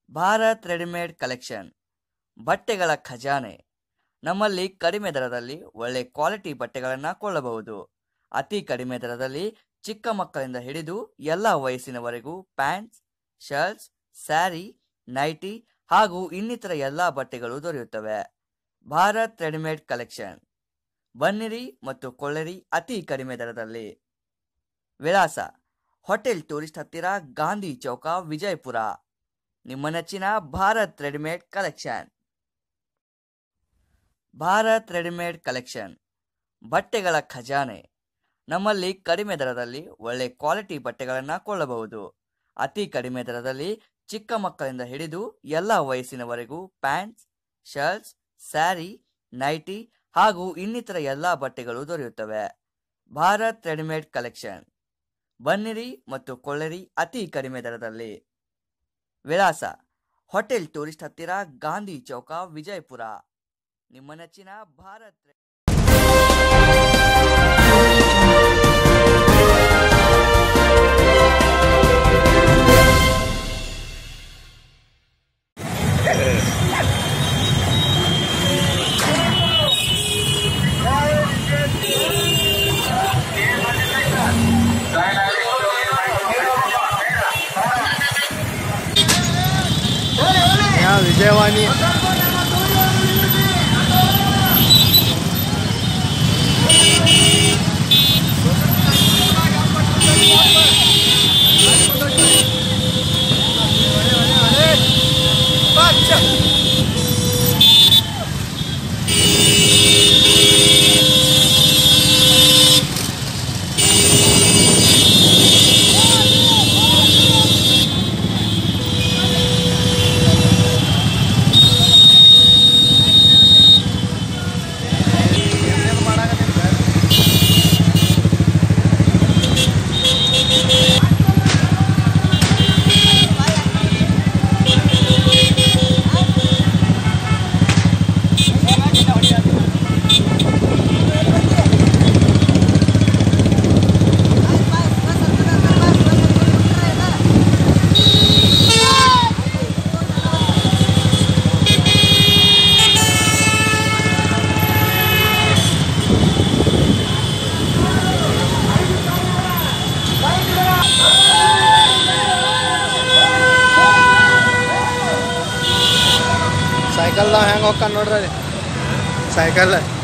Bharat readymade collection ಬಟ್ಟೆಗಳ ಖಜಾನೆ ನಮ್ಮಲ್ಲಿ ಕಡಿಮೆ ದರದಲ್ಲಿ ಒಳ್ಳೆ ಕ್ವಾಲಿಟಿ ಬಟ್ಟೆಗಳನ್ನು ಕೊಳ್ಳಬಹುದು ಅತಿ ಕಡಿಮೆ ದರದಲ್ಲಿ ಚಿಕ್ಕ ಮಕ್ಕಳಿಂದ ಹಿಡಿದು ಎಲ್ಲ ವಯಸ್ಸಿನವರೆಗೂ ಪ್ಯಾಂಟ್ಸ್ ಶರ್ಟ್ಸ್ ಸ್ಯಾರಿ ನೈಟಿ ಹಾಗೂ ಇನ್ನಿತರ ಎಲ್ಲ ಬಟ್ಟೆಗಳು ದೊರೆಯುತ್ತವೆ ಭಾರತ್ ರೆಡಿಮೇಡ್ ಕಲೆಕ್ಷನ್ ಬನ್ನಿರಿ ಮತ್ತು ಕೊಳ್ಳಿರಿ ಅತಿ ಕಡಿಮೆ ದರದಲ್ಲಿ ವಿಳಾಸ ಹೋಟೆಲ್ ಟೂರಿಸ್ಟ್ ಹತ್ತಿರ ಗಾಂಧಿ ಚೌಕ ವಿಜಯಪುರ ನಿಮ್ಮ ನೆಚ್ಚಿನ Bharat readymade collection Bharat readymade collection ಬಟ್ಟೆಗಳ ಖಜಾನೆ ನಮ್ಮಲ್ಲಿ ಕಡಿಮೆ ದರದಲ್ಲಿ ಒಳ್ಳೆ ಕ್ವಾಲಿಟಿ ಬಟ್ಟೆಗಳನ್ನು ಕೊಳ್ಳಬಹುದು ಅತಿ ಕಡಿಮೆ ದರದಲ್ಲಿ ಚಿಕ್ಕ ಮಕ್ಕಳಿಂದ ಹಿಡಿದು ಎಲ್ಲ ವಯಸ್ಸಿನವರೆಗೂ ಪ್ಯಾಂಟ್ಸ್ ಶರ್ಟ್ಸ್ ಸ್ಯಾರಿ ನೈಟಿ ಹಾಗೂ ಇನ್ನಿತರ ಎಲ್ಲ ಬಟ್ಟೆಗಳು ದೊರೆಯುತ್ತವೆ ಭಾರತ್ ರೆಡಿಮೇಡ್ ಕಲೆಕ್ಷನ್ ಬನ್ನಿರಿ ಮತ್ತು ಕೊಳ್ಳಿರಿ ಅತಿ ಕಡಿಮೆ ದರದಲ್ಲಿ ವಿಳಾಸ ಹೋಟೆಲ್ ಟೂರಿಸ್ಟ್ ಹತ್ತಿರ ಗಾಂಧಿ ಚೌಕ ವಿಜಯಪುರ ನಿಮ್ಮ ನೆಚ್ಚಿನ ಭಾರತ್ ರೆ- यहाँ विजयवाणी ಸೈಕಲ್ದಾಗ ಹೆಂಗೆ ಹೋಗ್ತಾನೆ ನೋಡ್ರಿ ಸೈಕಲ್